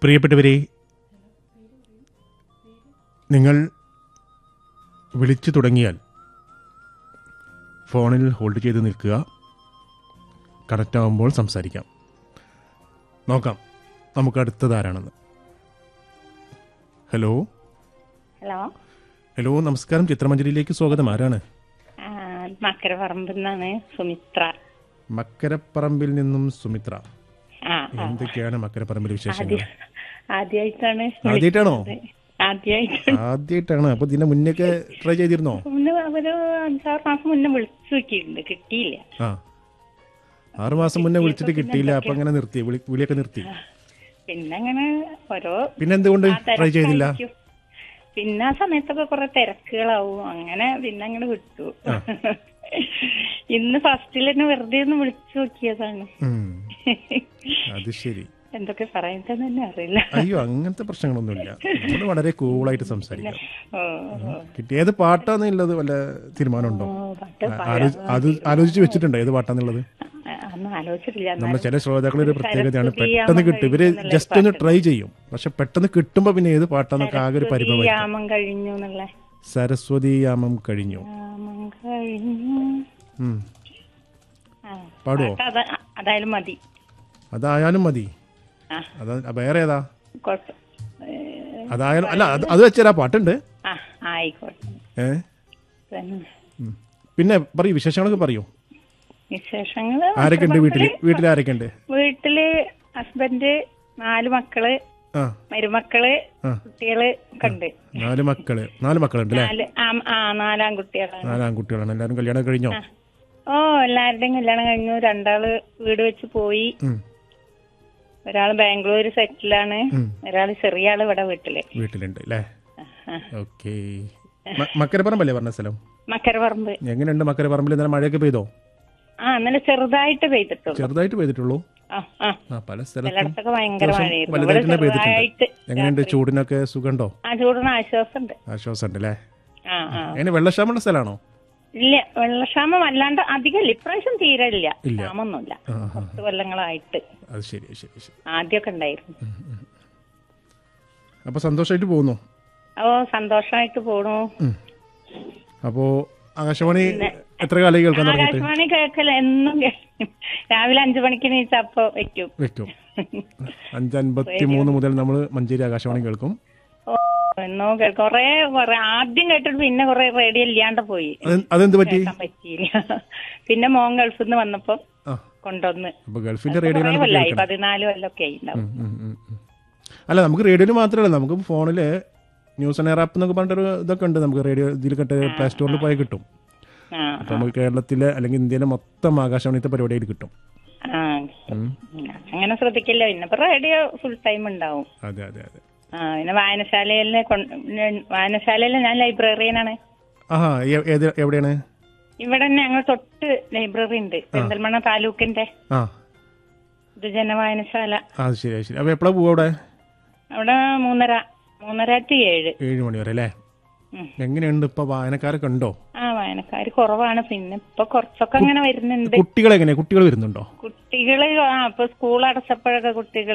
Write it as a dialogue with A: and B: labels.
A: പ്രിയപ്പെട്ടവരെ നിങ്ങൾ വിളിച്ചു തുടങ്ങിയാൽ ഫോണിൽ ഹോൾഡ് ചെയ്ത് നിൽക്കുക കണക്റ്റ് ആവുമ്പോൾ സംസാരിക്കാം നോക്കാം നമുക്ക് അടുത്തത് ആരാണെന്ന് ഹലോ
B: ഹലോ
A: ഹലോ നമസ്കാരം ചിത്രമഞ്ജരിയിലേക്ക് സ്വാഗതം ആരാണ്
B: ആ, മക്കരപറമ്പിൽ നിന്നാണ് സുമിത്ര
A: മക്കരപ്പറമ്പിൽ നിന്നും സുമിത്ര
B: ആ ആ.
A: എന്തൊക്കെയാണ് മക്കരപ്പറമ്പിലെ വിശേഷങ്ങൾ
B: ആദ്യ ആദ്യമായിട്ടാണ്
A: ആദ്യമായിട്ടാണോ
B: ആദ്യമായിട്ട്
A: ആദ്യമായിട്ടാണ് അപ്പൊ ഇതിന്റെ മുന്നേക്ക് ട്രൈ ചെയ്തിരുന്നോ
B: മുന്നേ ഒരു അഞ്ചാറ് മാസം മുന്നേ വിളിച്ചു നോക്കിയിട്ടുണ്ട് കിട്ടിയില്ല
A: ആ ആറു മാസം മുന്നേ വിളിച്ചിട്ട് കിട്ടിയില്ല അപ്പൊ അങ്ങനെ നിർത്തി വിളി- വിളിയൊക്കെ നിർത്തി
B: പിന്നെ അങ്ങനെ ഓരോ
A: പിന്നെ എന്തുകൊണ്ട്
B: ആ
A: ട്രൈ ചെയ്തില്ല
B: തിരക്കായിരിക്കും. പിന്നെ ആ സമയത്തൊക്കെ കുറെ തിരക്കുകളാവും അങ്ങനെ പിന്നെ അങ്ങനെ വിട്ടു ഇന്ന് ഫസ്റ്റിൽ തന്നെ വെറുതെ ഒന്ന് വിളിച്ചു നോക്കിയതാണ്
A: ഉം. അത് ശരി
B: എന്തൊക്കെ പറയുന്നതെന്ന് തന്നെ അറിയില്ല
A: അയ്യോ അങ്ങനത്തെ പ്രശ്നങ്ങളൊന്നുമില്ല നമ്മൾ വളരെ കൂളായിട്ട് സംസാരിക്കാം
B: ഓ ഓ.
A: കിട്ടി ഏത് പാട്ടാന്നുള്ളത് വല്ല തീരുമാനമുണ്ടോ
B: ഓ, പാട്ട്
A: ആ, ആലോ- അത് ആലോചിച്ച് വെച്ചിട്ടുണ്ടോ ഏത് പാട്ടാന്നുള്ളത്
B: ആ, ഒന്നും ആലോചിച്ചിട്ടില്ല
A: നമ്മൾ ചില ശ്രോതാക്കളുടെ ഒരു പ്രത്യേകതയാണ്
B: സരസ്വതി
A: പെട്ടെന്ന് കിട്ടും ഇവര്
B: യാമം
A: ജസ്റ്റ് ഒന്ന് ട്രൈ ചെയ്യും പക്ഷെ പെട്ടെന്ന് കിട്ടുമ്പോ പിന്നെ ഏത് പാട്ടാന്നൊക്കെ ആകെ ഒരു പരിഭവം
B: യാമം കഴിഞ്ഞു എന്നുള്ള
A: സരസ്വതി യാമം കഴിഞ്ഞു
B: യാമം കഴിഞ്ഞു
A: ഉം.
B: ആ,
A: പാടുവോ
B: പാട്ട് അത- അതായാലും മതി
A: അതായാലും മതി
B: ആ.
A: അതാ വേറെ ഏതാ
B: കുഴപ്പം ഏ,
A: അതായാലും അല്ല അത് അത് വെച്ചാൽ പാട്ടുണ്ട്
B: ആ ആയിക്കോട്ടെ
A: ഏ
B: പിന്നെ
A: ഉം. പിന്നെ പറയൂ വിശേഷങ്ങളൊക്കെ പറയൂ
B: വിശേഷങ്ങള്
A: ആരൊക്കെ ഉണ്ട് വീട്ടില് വീട്ടിൽ ആരൊക്കെ ഉണ്ട്
B: വീട്ടില് ഹസ്ബൻഡ് നാല് മക്കള്
A: ആ
B: മരുമക്കള്
A: ആ.
B: കുട്ടികള് ഒക്കെ ഉണ്ട്
A: നാല് മക്കള് നാല് മക്കളുണ്ട് അല്ലേ
B: നാല് ആ- ആ നാലാം കുട്ടികളാണ്
A: നാല് ആൺകുട്ടികളാണ് എല്ലാവരും കല്യാണം കഴിഞ്ഞോ
B: ഓ എല്ലാവരുടെയും കല്യാണം കഴിഞ്ഞു രണ്ടാള് വീട് വെച്ച് പോയി
A: ഉം.
B: ഒരാള് ബാംഗ്ലൂർ സെറ്റിലാണ്
A: ഉം.
B: ഒരാള് ചെറിയ ആള് ഇവിടെ വീട്ടില്
A: വീട്ടിലുണ്ട് അല്ലേ
B: ആ.
A: ഓക്കെ മക്കരപ്പറമ്പല്ലേ പറഞ്ഞ സ്ഥലം
B: മക്കരപറമ്പ്
A: എങ്ങനെയുണ്ട് മക്കരപ്പറമ്പിൽ ഇന്നലെ മഴയൊക്കെ പെയ്തോ
B: ആ ഇന്നലെ ചെറുതായിട്ട് പെയ്തിട്ടുള്ളൂ
A: ചെറുതായിട്ട് പെയ്തിട്ടുള്ളൂ
B: ആ ആ
A: ആ പല സ്ഥലത്തും
B: ചിലയിടത്തൊക്കെ ഭയങ്കര
A: അത്യാവശ്യം
B: മഴയായിരുന്നു ഇവിടെ
A: വലുതായിട്ട് തന്നെ പെയ്തിട്ടുണ്ട്
B: ചെറുതായിട്ട്
A: എങ്ങനെയുണ്ട് ചൂടിനൊക്കെ സുഖമുണ്ടോ
B: ആ ചൂടിന് ആശ്വാസമുണ്ട്
A: ആശ്വാസം ഉണ്ട് അല്ലേ
B: ആ ആ
A: എങ്ങനെ വെള്ളക്ഷാമുള്ള സ്ഥലമാണോ
B: ഇല്ല വെള്ളക്ഷാമം അല്ലാണ്ട് അധികം ഇപ്രാവശ്യം തീരെ ഇല്ല
A: ഇല്ല.
B: ക്ഷാമൊന്നുമില്ല
A: ആ ആ
B: പത്ത് കൊല്ലങ്ങളായിട്ട്
A: അത് ശരി ശരി ശരി
B: ആദ്യമൊക്കെ ഉണ്ടായിരുന്നു
A: അപ്പൊ സന്തോഷമായിട്ട് പോകുന്നു
B: ഓ സന്തോഷമായിട്ട് പോണു
A: ഉം. അപ്പോ ആകാശവാണി എത്ര കാലമായി കേൾക്കാൻ തുടങ്ങിയിട്ട്
B: ആകാശവാണി കേൾക്കല എന്നും കേൾക്കും രാവിലെ അഞ്ചു മണിക്ക് നീച്ച അപ്പൊ വെക്കും
A: വെക്കും അഞ്ചൻപത്തി മൂന്ന് മുതൽ നമ്മൾ മഞ്ചേരി ആകാശവാണി കേൾക്കും
B: ഓ എന്നോ കേൾക്കും കൊറേ കൊറേ ആദ്യം കേട്ടിട്ട് പിന്നെ കൊറേ റേഡിയോ ഇല്ലാണ്ട് പോയി
A: അത് അതെന്ത് പറ്റി
B: കേൾക്കാൻ പറ്റിയില്ല പിന്നെ മോൻ ഗൾഫിൽ നിന്ന് വന്നപ്പോ
A: ആ
B: കൊണ്ടുവന്ന്
A: അപ്പൊ ഗൾഫിന്റെ
B: കൊറേ
A: റേഡിയോയിലാണ് ഇപ്പൊ
B: കൊല്ലായി
A: കേൾക്കുന്നത്
B: പതിനാല് കൊല്ലൊക്കെ ആയിണ്ടാവും
A: ഉം, ഉം, ഉം, ഉം. അല്ല നമുക്ക് റേഡിയോയിൽ മാത്രമല്ല നമുക്ക് ഫോണില് ന്യൂസ് ആൻഡ് എയർ ആപ്പ് എന്നൊക്കെ പറഞ്ഞിട്ടൊരു ഇതൊക്കെ ഉണ്ട് നമുക്ക് റേഡിയോ ഇതിൽ കണ്ട് പ്ലേ സ്റ്റോറിൽ പോയി കിട്ടും
B: ആ
A: അപ്പൊ നമുക്ക് കേരളത്തിലെ അല്ലെങ്കിൽ ഇന്ത്യയിലെ മൊത്തം ആകാശവാണിത്തെ പരിപാടിയിൽ കിട്ടും
B: ആ
A: ഉം.
B: അങ്ങനെ ശ്രദ്ധിക്കില്ല പിന്നെ ഇപ്പൊ റേഡിയോ ഫുൾ ടൈം ഉണ്ടാവും
A: അതെ അതെ അതെ
B: ആ പിന്നെ വായനശാലയിലെ വായനശാലയിലെ ഞാൻ ലൈബ്രറിയനാണ്
A: ആഹാ എ- ഏത് എവിടെയാണ്
B: ഇവിടെ ഞങ്ങൾ തൊട്ട് ലൈബ്രറി ഉണ്ട് പെരിന്തൽമണ്ണ താലൂക്കിന്റെ
A: ആ
B: ഇത് ജനവായനശാല
A: ആ അത് ശരി അത് ശരി അപ്പൊ എപ്പോഴാ പോവാ അവിടെ
B: അവിടെ മൂന്നര മൂന്നര ടു ഏഴ്
A: ഏഴ് മണി വരെ അല്ലേ
B: ഉം.
A: എങ്ങനെയുണ്ട് ഇപ്പൊ വായനക്കാരൊക്കെ ഉണ്ടോ
B: ആ വായനക്കാര് കുറവാണ് പിന്നെ ഇപ്പൊ കുറച്ചൊക്കെ അങ്ങനെ വരുന്നുണ്ട്
A: കുട്ടികൾ എങ്ങനെ കുട്ടികൾ വരുന്നുണ്ടോ
B: കുട്ടികള് ആ ഇപ്പൊ സ്കൂൾ അടച്ചപ്പോഴൊക്കെ കുട്ടികൾ